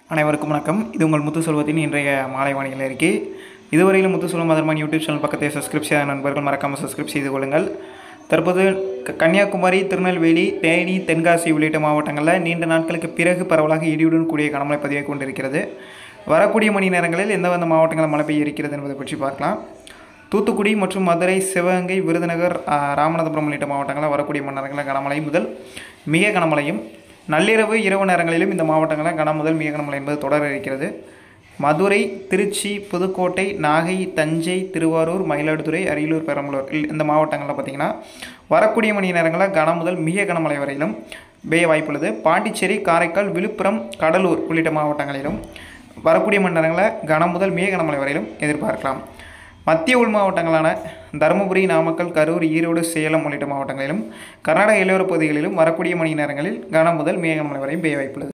அனைவருக்கும் வணக்கம் இது உங்கள் முத்து செல்வத்தின் இன்றைய மாலை வானிலை அறிக்கை இதுவரையிலும் முத்து செல்வம் அதர்மான் யூடியூப் சேனல் பக்கத்தை சப்ஸ்கிரைப் செய்த நண்பர்கள் மறக்காமல் சப்ஸ்கிரைப் செய்து கொள்ளுங்கள் தற்போது க- கன்னியாகுமரி திருநெல்வேலி தேனி தென்காசி உள்ளிட்ட மாவட்டங்களில் நீண்ட நாட்களுக்கு பிறகு பரவலாக இடியுடன் கூடிய கனமழை பதிவாகி கொண்டிருக்கிறது வரக்கூடிய மணி நேரங்களில் எந்தெந்த மாவட்டங்களில் மழை பெய்ய இருக்கிறது என்பதை பற்றி பார்க்கலாம் தூத்துக்குடி மற்றும் மதுரை சிவகங்கை விருதுநகர் ஆ, ராமநாதபுரம் உள்ளிட்ட மாவட்டங்களில் வரக்கூடிய மணி நேரங்களில் கனமழை முதல் மிக கனமழையும் நள்ளிரவு இரவு நேரங்களிலும் இந்த மாவட்டங்களில் கன முதல் மிக கனமழை என்பது தொடர இருக்கிறது மதுரை திருச்சி புதுக்கோட்டை நாகை தஞ்சை திருவாரூர் மயிலாடுதுறை அரியலூர் பெரம்பலூர் இல்- இந்த மாவட்டங்களில் பார்த்திங்கன்னா வரக்கூடிய மணி நேரங்களில் கன முதல் மிக கனமழை வரையிலும் பெய்ய வாய்ப்புள்ளது பாண்டிச்சேரி காரைக்கால் விழுப்புரம் கடலூர் உள்ளிட்ட மாவட்டங்களிலும் வரக்கூடிய மணி நேரங்களில் கன முதல் மிக கனமழை வரையிலும் எதிர்பார்க்கலாம் மத்திய உள் மாவட்டங்களான தருமபுரி நாமக்கல் கரூர் ஈரோடு சேலம் உள்ளிட்ட மாவட்டங்களிலும் கர்நாடக எல்லையோரப் பகுதிகளிலும் வரக்கூடிய மணி நேரங்களில் கன முதல் மிக கனமழை வரையும் பெய்ய வாய்ப்புள்ளது